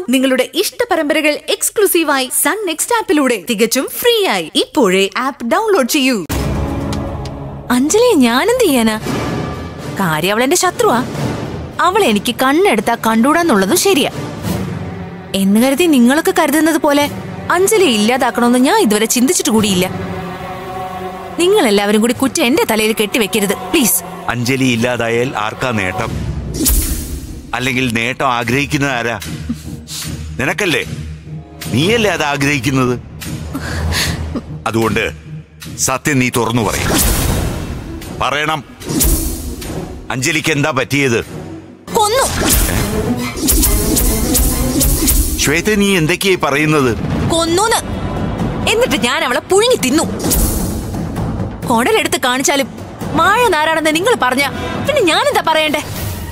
നിങ്ങളുടെ ഇഷ്ട പരമ്പരകൾ എക്സ്ക്ലൂസീവായി സൺ നെക്സ്റ്റ് ആപ്പിലൂടെ തികച്ചും ഫ്രീ ആയി ഇപ്പോഴേ ആപ്പ് ഡൗൺലോഡ് ചെയ്യൂ അഞ്ജലിയെ ഞാനെന്ത് ചെയ്യാനാ കാര്യം അവളെന്റെ ശത്രുവാ അവൾ എനിക്ക് കണ്ണെടുത്താ കണ്ടൂടാന്നുള്ളത് ശരിയാ എന്ന് കരുതി നിങ്ങളൊക്കെ കരുതുന്നത് പോലെ അഞ്ജലിയെ ഇല്ലാതാക്കണമെന്ന് ഞാൻ ഇതുവരെ ചിന്തിച്ചിട്ട് കൂടിയില്ല നിങ്ങൾ എല്ലാവരും കൂടി കുറ്റം എന്റെ തലയിൽ കെട്ടിവെക്കരുത് പ്ലീസ് അഞ്ജലി ഇല്ലാതായാൽ ആർക്കാ നേട്ടം അല്ലെങ്കിൽ നേട്ടം ആഗ്രഹിക്കുന്നത് ആരാ നിനക്കല്ലേ നീയല്ലേ അത് ആഗ്രഹിക്കുന്നത് അതുകൊണ്ട് സത്യം നീ തുറന്നു പറയും പറയണം അഞ്ജലിക്ക് എന്താ പറ്റിയത് കൊന്നു ശ്വേത നീ എന്തൊക്കെയായി പറയുന്നത് കൊന്നൂന്ന് എന്നിട്ട് ഞാൻ അവളെ പുഴുങ്ങി തിന്നു കൊടലെടുത്ത് കാണിച്ചാലും മാഴ നാരാണെന്ന് നിങ്ങൾ പറഞ്ഞ പിന്നെ ഞാനെന്താ പറയണ്ടേ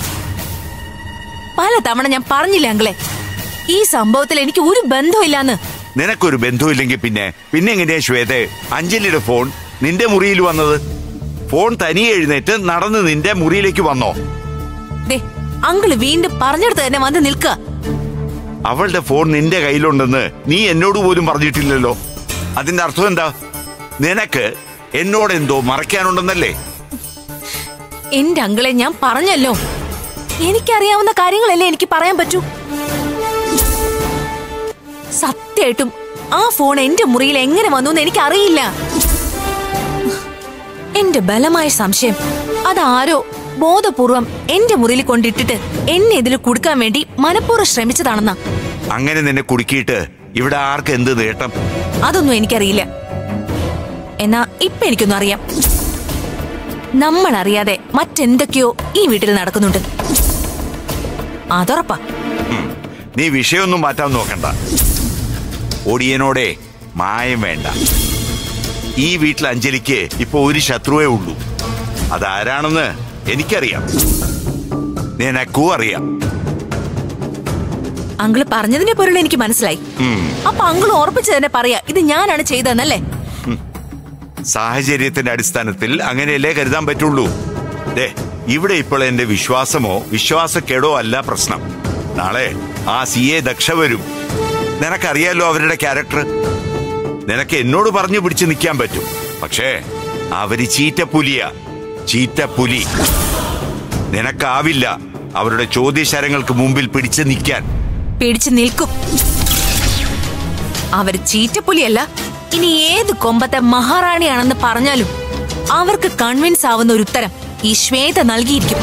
പല തവണ ഞാൻ പറഞ്ഞില്ല അങ്കിളെ ഈ സംഭവത്തിൽ എനിക്ക് ഒരു ബന്ധമില്ലാന്ന് നിനക്കൊരു ബന്ധമില്ലെങ്കിൽ പിന്നെ പിന്നെ എങ്ങനെയാ ശ്വേതേ അഞ്ജലിയുടെ ഫോൺ നിന്റെ മുറിയിൽ വന്നത് ഫോൺ തനിയെ എഴുന്നേറ്റ് നടന്ന് നിന്റെ മുറിയിലേക്ക് വന്നോ ദേ അങ്കിള് വീണ്ടും പറഞ്ഞെടുത്ത് തന്നെ വന്ന് നിൽക്കുക അവളുടെ ഫോൺ നിന്റെ കയ്യിലുണ്ടെന്ന് നീ എന്നോട് പോലും പറഞ്ഞിട്ടില്ലല്ലോ അതിന്റെ അർത്ഥം എന്താ നിനക്ക് എന്നോട് എന്തോ മറയ്ക്കാനുണ്ടെന്നല്ലേ എന്റെ അങ്കിളെ ഞാൻ പറഞ്ഞല്ലോ എനിക്കറിയാവുന്ന കാര്യങ്ങളല്ലേ എനിക്ക് പറയാൻ പറ്റൂ സത്യമായിട്ടും ആ ഫോൺ എന്റെ മുറിയിൽ എങ്ങനെ വന്നു എന്ന് എനിക്കറിയില്ല എന്റെ ബലമായ സംശയം അതാരോ ബോധപൂർവം എന്റെ മുറിയിൽ കൊണ്ടിട്ടിട്ട് എന്നെ ഇതിൽ കൊടുക്കാൻ വേണ്ടി മനഃപൂർവ്വം ശ്രമിച്ചതാണെന്നാ അങ്ങനെ നിന്നെ കുടുക്കിയിട്ട് ഇവിടെ ആർക്ക് എന്ത് നേട്ടം അതൊന്നും എനിക്കറിയില്ല എന്നാ ഇപ്പൊ എനിക്കൊന്നും അറിയാം നമ്മൾ അറിയാതെ മറ്റെന്തൊക്കെയോ ഈ വീട്ടിൽ നടക്കുന്നുണ്ട് അതുറപ്പാ ഉം. നീ വിഷയമൊന്നും മാറ്റാൻ നോക്കണ്ട ഒടിയനോടെ മായം വേണ്ട ഈ വീട്ടിൽ അഞ്ജലിക്ക് ഇപ്പൊ ഒരു ശത്രുവേ ഉള്ളൂ അതാരാണെന്ന് എനിക്കറിയാം നിനക്കും അറിയാം അങ്കിള് പറഞ്ഞതിന്റെ പൊരുൾ എനിക്ക് മനസ്സിലായി ഉം. അപ്പൊ അങ്കിള് ഉറപ്പിച്ചു തന്നെ പറയാ ഇത് ഞാനാണ് ചെയ്തതെന്നല്ലേ സാഹചര്യത്തിന്റെ അടിസ്ഥാനത്തിൽ അങ്ങനെയല്ലേ കരുതാൻ പറ്റുള്ളൂ ദേ ഇവിടെ ഇപ്പോൾ എന്റെ വിശ്വാസമോ വിശ്വാസക്കേടോ അല്ല പ്രശ്നം നാളെ ആ സി എ ദക്ഷ വരും നിനക്കറിയാലോ അവരുടെ ക്യാരക്ടർ നിനക്ക് എന്നോട് പറഞ്ഞു പിടിച്ച് നിൽക്കാൻ പറ്റും പക്ഷേ അവര് ചീറ്റപ്പുലിയാ ചീറ്റപ്പുലി നിനക്കാവില്ല അവരുടെ ചോദ്യശരങ്ങൾക്ക് മുമ്പിൽ പിടിച്ച് നിൽക്കാൻ പിടിച്ചു നിൽക്കും അവര് ചീറ്റപ്പുലിയല്ല ഇനി ഏത് കൊമ്പത്തെ മഹാറാണിയാണെന്ന് പറഞ്ഞാലും അവർക്ക് കൺവിൻസ് ആവുന്ന ഒരു ഉത്തരം ഈ ശ്വേത നൽകിയിരിക്കും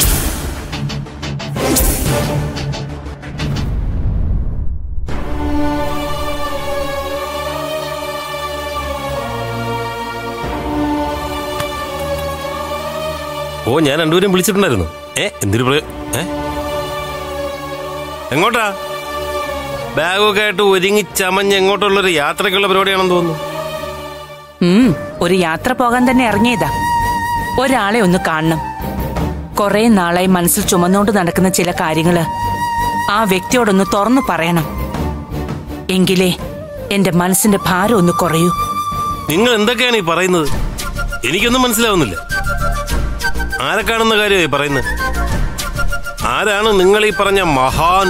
ഓ ഞാൻ രണ്ടുപേരും വിളിച്ചിട്ടുണ്ടായിരുന്നു ഏ എന്തൊരു പ്രയോ ഏ എങ്ങോട്ടാ ബാഗൊക്കെ ആയിട്ട് ഒരുങ്ങി ചമഞ്ഞ് എങ്ങോട്ടുള്ളൊരു യാത്രയ്ക്കുള്ള പരിപാടിയാണെന്ന് തോന്നുന്നു ഉം, ഒരു യാത്ര പോകാൻ തന്നെ ഇറങ്ങിയതാ ഒരാളെ ഒന്ന് കാണണം കുറെ നാളായി മനസ്സിൽ ചുമന്നുകൊണ്ട് നടക്കുന്ന ചില കാര്യങ്ങള് ആ വ്യക്തിയോടൊന്ന് തുറന്നു പറയണം എങ്കിലേ എന്റെ മനസ്സിന്റെ ഭാരം ഒന്ന് കുറയൂ നിങ്ങൾ എന്തൊക്കെയാണ് ഈ പറയുന്നത് എനിക്കൊന്നും മനസ്സിലാവുന്നില്ല ആരെ കാണുന്ന കാര്യമായി പറയുന്നത് ആരാണ് നിങ്ങൾ ഈ പറഞ്ഞ മഹാൻ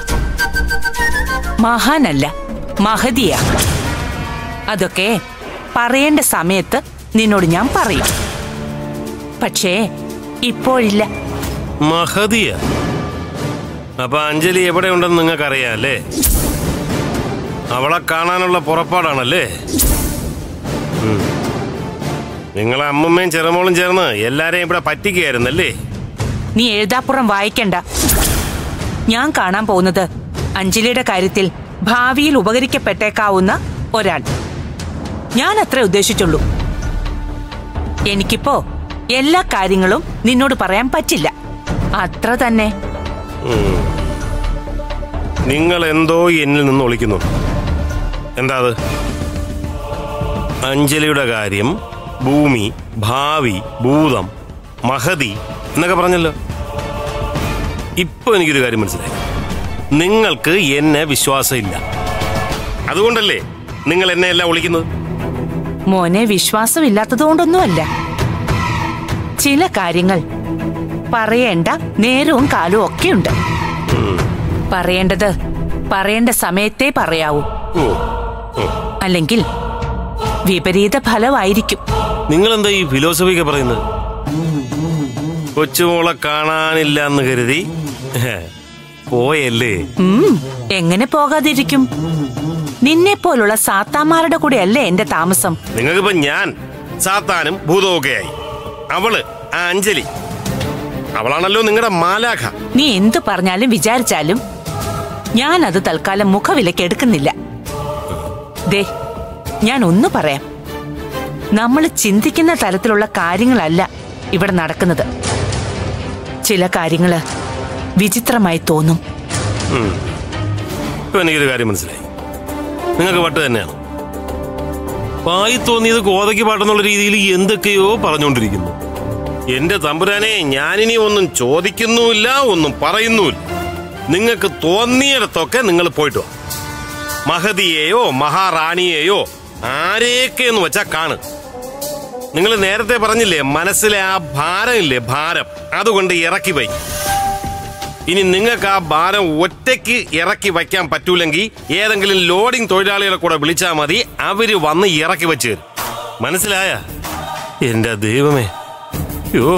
മഹാനല്ല മഹതിയാ അതൊക്കെ പറയേണ്ട സമയത്ത് നിന്നോട് ഞാൻ പറയും പക്ഷേ ഇപ്പോഴില്ല മഹതിയ അപ്പൊ അഞ്ജലി എവിടെ ഉണ്ടെന്ന് നിങ്ങൾക്ക് അറിയാം അല്ലേ അവളെ കാണാനുള്ള പുറപ്പാടാണല്ലേ ഉം. നിങ്ങളെ അമ്മമ്മയും ചെറുമോളും ചേർന്ന് എല്ലാരെയും ഇവിടെ പറ്റിക്കുകയായിരുന്നല്ലേ നീ എഴുതാപ്പുറം വായിക്കണ്ട ഞാൻ കാണാൻ പോകുന്നത് അഞ്ജലിയുടെ കാര്യത്തിൽ ഭാവിയിൽ ഉപകരിക്കപ്പെട്ടേക്കാവുന്ന ഒരാൾ ഞാൻ അത്ര ഉദ്ദേശിച്ചുള്ളൂ എനിക്കിപ്പോ എല്ലാ കാര്യങ്ങളും നിന്നോട് പറയാൻ പറ്റില്ല അത്ര തന്നെ ഉം. നിങ്ങൾ എന്തോ എന്നിൽ നിന്ന് ഒളിക്കുന്നു എന്താ അത് അഞ്ജലിയുടെ കാര്യം ഭൂമി ഭാവി ഭൂതം മഹതി എന്നൊക്കെ പറഞ്ഞല്ലോ ഇപ്പൊ എനിക്കൊരു കാര്യം മനസ്സിലായി നിങ്ങൾക്ക് എന്നെ വിശ്വാസമില്ല അതുകൊണ്ടല്ലേ നിങ്ങൾ എന്നെ എല്ലാം ഒളിക്കുന്നത് മോനെ വിശ്വാസമില്ലാത്തതുകൊണ്ടൊന്നുമല്ല ചില കാര്യങ്ങൾ പറയേണ്ട നേരവും കാലവും ഒക്കെയുണ്ട് പറയേണ്ടത് പറയേണ്ട സമയത്തേ പറയാവൂ ഓ ഓ. അല്ലെങ്കിൽ വിപരീത ഫലമായിരിക്കും നിങ്ങൾ എന്താ ഈ ഫിലോസഫിയൊക്കെ പറയുന്നത് കൊച്ചുമോളെ കാണാനില്ല എന്ന് കരുതി ഹെ, പോയല്ലേ ഉം, എങ്ങനെ പോകാതിരിക്കും നിന്നെ പോലുള്ള സാത്താമാരുടെ കൂടെ അല്ലേ എന്റെ താമസം നിങ്ങൾക്കിപ്പോ ഞാൻ സാത്താനും ഭൂതവും ഒക്കെ ആയി അവള് ആ അഞ്ജലി അവളാണല്ലോ നിങ്ങളുടെ മാലാഖ നീ എന്തു പറഞ്ഞാലും വിചാരിച്ചാലും ഞാൻ അത് തൽക്കാലം മുഖവിലക്ക് എടുക്കുന്നില്ല ദേ ഞാൻ ഒന്ന് പറയാം നമ്മൾ ചിന്തിക്കുന്ന തരത്തിലുള്ള കാര്യങ്ങളല്ല ഇവിടെ നടക്കുന്നത് ചില കാര്യങ്ങള് വിചിത്രമായി തോന്നും ഇപ്പൊ എനിക്കൊരു കാര്യം മനസ്സിലായി നിങ്ങൾക്ക് വട്ട് തന്നെയാണ് വായി തോന്നിയത് കോതയ്ക്ക് പാട്ടെന്നുള്ള രീതിയിൽ എന്തൊക്കെയോ പറഞ്ഞുകൊണ്ടിരിക്കുന്നു എന്റെ തമ്പുരാനെ ഞാനിനി ഒന്നും ചോദിക്കുന്നുമില്ല ഒന്നും പറയുന്നുമില്ല നിങ്ങൾക്ക് തോന്നിയിടത്തൊക്കെ നിങ്ങൾ പോയിട്ട് വാ മഹതിയെയോ മഹാറാണിയെയോ ആരെയൊക്കെ എന്ന് വെച്ചാ കാണ് നിങ്ങൾ നേരത്തെ പറഞ്ഞില്ലേ മനസ്സിലെ ആ ഭാരം ഇല്ലേ ഭാരം അതുകൊണ്ട് ഇറക്കി പോയി ഇനി നിങ്ങൾക്ക് ആ ഭാരം ഒറ്റയ്ക്ക് ഇറക്കി വയ്ക്കാൻ പറ്റൂലെങ്കിൽ ഏതെങ്കിലും ലോഡിംഗ് തൊഴിലാളികളെ കൂടെ വിളിച്ചാൽ മതി അവര് വന്ന് ഇറക്കി വെച്ച് തരും മനസ്സിലായ എന്റെ ദൈവമേ യോ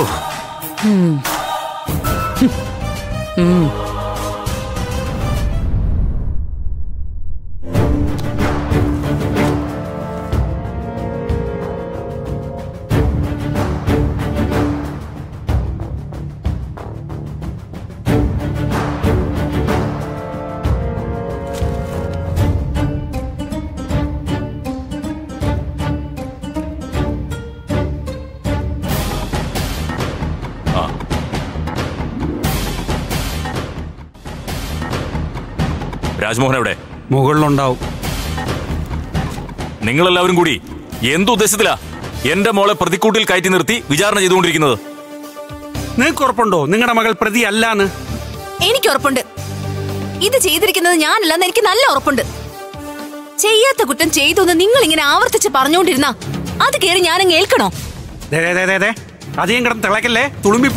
രാജ്മോഹൻ എവിടെ മുകളിലുണ്ടാവും നിങ്ങളെല്ലാവരും കൂടി എന്തുദ്ദേശത്തിലാ എന്റെ മോളെ പ്രതിക്കൂട്ടിൽ കയറ്റി നിർത്തി വിചാരണ ചെയ്തുകൊണ്ടിരിക്കുന്നത് നിങ്ങൾക്ക് ഉറപ്പുണ്ടോ നിങ്ങളുടെ മകൾ പ്രതി അല്ലാന്ന് എനിക്ക് ഉറപ്പുണ്ട് ഇത് ചെയ്തിരിക്കുന്നത് ഞാനല്ലെന്ന് എനിക്ക് നല്ല ഉറപ്പുണ്ട് ചെയ്യാത്ത കുറ്റം ചെയ്തു എന്ന് നിങ്ങൾ ഇങ്ങനെ ആവർത്തിച്ച് പറഞ്ഞുകൊണ്ടിരുന്ന അത് കേറി ഞാനങ്ങ് ഏൽക്കണോ ദേ, ദേ, ദേ, ദേ, ദേ. അധികം കിടന്ന് തിളക്കല്ലേ തുളുമ്പിപ്പോ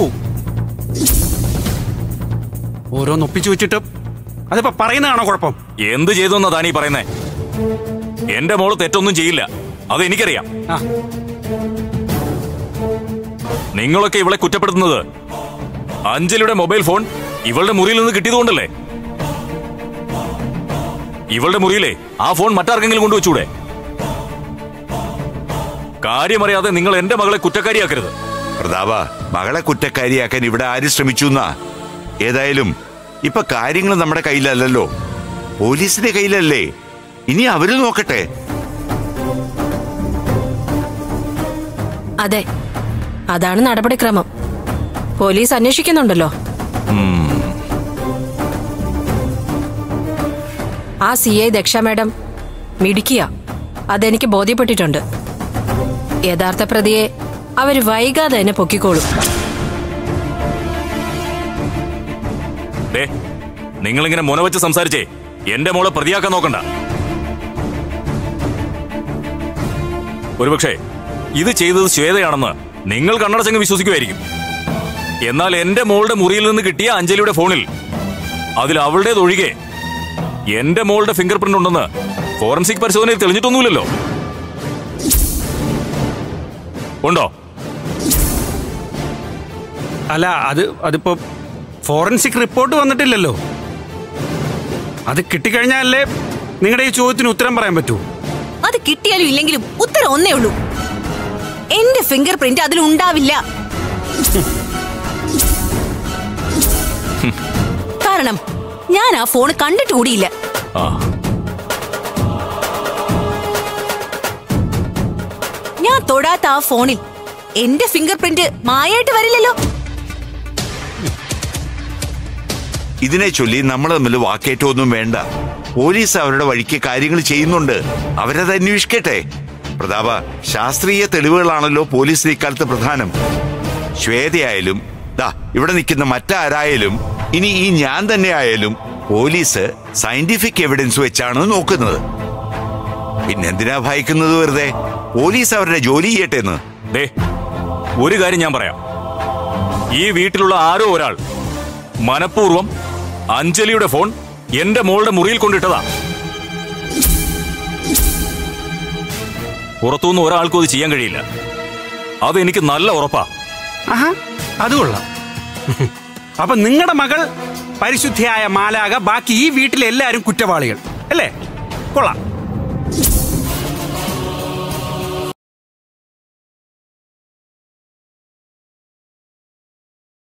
ഓരോന്ന് ഒപ്പിച്ചു വെച്ചിട്ട് അതിപ്പോ പറയുന്നതാണോ കുഴപ്പം എന്ത് ചെയ്തു എന്നാ താനീ പറയുന്നേ എന്റെ മോള് തെറ്റൊന്നും ചെയ്യില്ല അത് എനിക്കറിയാം ആ നിങ്ങളൊക്കെ ഇവളെ കുറ്റപ്പെടുത്തുന്നത് അഞ്ജലിയുടെ മൊബൈൽ ഫോൺ ഇവളുടെ മുറിയിൽ നിന്ന് കിട്ടിയതുകൊണ്ടല്ലേ ഇവളുടെ മുറിയിലെ ആ ഫോൺ മറ്റാർക്കെങ്കിലും കൊണ്ടുവച്ചൂടെ കാര്യമറിയാതെ നിങ്ങൾ എന്റെ മകളെ കുറ്റക്കാരിയാക്കരുത് പ്രതാപ മകളെ കുറ്റക്കാരിയാക്കാൻ ഇവിടെ ആര് ശ്രമിച്ചു എന്നാ ഏതായാലും ഇപ്പൊ കാര്യങ്ങൾ നമ്മുടെ കയ്യിലല്ലല്ലോ പോലീസിന്റെ കയ്യിലല്ലേ ഇനി അവര് നോക്കട്ടെ അതെ അതാണ് നടപടിക്രമം പോലീസ് അന്വേഷിക്കുന്നുണ്ടല്ലോ ആ സി ഐ ദക്ഷ മാഡം മിടുക്കിയ അതെനിക്ക് ബോധ്യപ്പെട്ടിട്ടുണ്ട് യഥാർത്ഥ പ്രതിയെ അവര് വൈകാതെ തന്നെ പൊക്കിക്കോളും ദേ നിങ്ങളിങ്ങനെ മുനവച്ച് സംസാരിച്ചേ എന്റെ മോളെ പ്രതിയാക്കാൻ നോക്കണ്ട ഒരുപക്ഷെ ഇത് ചെയ്തത് ശ്വേതയാണെന്ന് നിങ്ങൾ കണ്ണടച്ചങ്ങ് വിശ്വസിക്കുമായിരിക്കും എന്നാൽ എന്റെ മോളുടെ മുറിയിൽ നിന്ന് കിട്ടിയ അഞ്ജലിയുടെ ഫോണിൽ അതിൽ അവളുടേതൊഴികെ എന്റെ മോളുടെ ഫിംഗർ പ്രിന്റ് ഉണ്ടെന്ന് ഫോറൻസിക് പരിശോധനയിൽ തെളിഞ്ഞിട്ടൊന്നുമില്ലല്ലോ ഉണ്ടോ അല്ല അത് അതിപ്പോ ഫോറൻസിക് റിപ്പോർട്ട് വന്നിട്ടില്ലല്ലോ അത് കിട്ടിക്കഴിഞ്ഞാലേ നിങ്ങളുടെ ഈ ചോദ്യത്തിന് ഉത്തരം പറയാൻ പറ്റൂ അത് കിട്ടിയാലും ഇല്ലെങ്കിലും ഉത്തരം ഒന്നേ ഉള്ളൂ എന്റെ ഫിംഗർ പ്രിന്റ് അതിലുണ്ടാവില്ല കാരണം ഞാൻ ആ ഫോൺ കണ്ടിട്ട് കൂടിയില്ല ആ ഞാൻ തൊടാത്ത ആ ഫോണിൽ എന്റെ ഫിംഗർ പ്രിന്റ് മായായിട്ട് വരില്ലല്ലോ ഇതിനെ ചൊല്ലി നമ്മൾ തമ്മിൽ വാക്കേറ്റമൊന്നും വേണ്ട പോലീസ് അവരുടെ വഴിക്ക് കാര്യങ്ങൾ ചെയ്യുന്നുണ്ട് അവരത് അന്വേഷിക്കട്ടെ പ്രതാപ ശാസ്ത്രീയ തെളിവുകളാണല്ലോ പോലീസിന് ഇക്കാലത്ത് പ്രധാനം ശ്വേതയായാലും ദാ ഇവിടെ നിൽക്കുന്ന മറ്റാരായാലും ഇനി ഈ ഞാൻ തന്നെ ആയാലും പോലീസ് സയന്റിഫിക് എവിഡൻസ് വെച്ചാണ് നോക്കുന്നത് പിന്നെന്തിനാ ഭയക്കുന്നത് വെറുതെ പോലീസ് അവരുടെ ജോലി ചെയ്യട്ടെ എന്ന് ദേ ഒരു കാര്യം ഞാൻ പറയാം ഈ വീട്ടിലുള്ള ആരോ ഒരാൾ മനഃപൂർവ്വം അഞ്ജലിയുടെ ഫോൺ എന്റെ മോളുടെ മുറിയിൽ കൊണ്ടിട്ടതാ പുറത്തുനിന്ന് ഒരാൾക്കും അത് ചെയ്യാൻ കഴിയില്ല അതെനിക്ക് നല്ല ഉറപ്പാ ആഹാ അത് കൊള്ളാം അപ്പൊ നിങ്ങളുടെ മകൾ പരിശുദ്ധിയായ മാലാക ബാക്കി ഈ വീട്ടിലെ എല്ലാരും കുറ്റവാളികൾ അല്ലേ കൊള്ളാം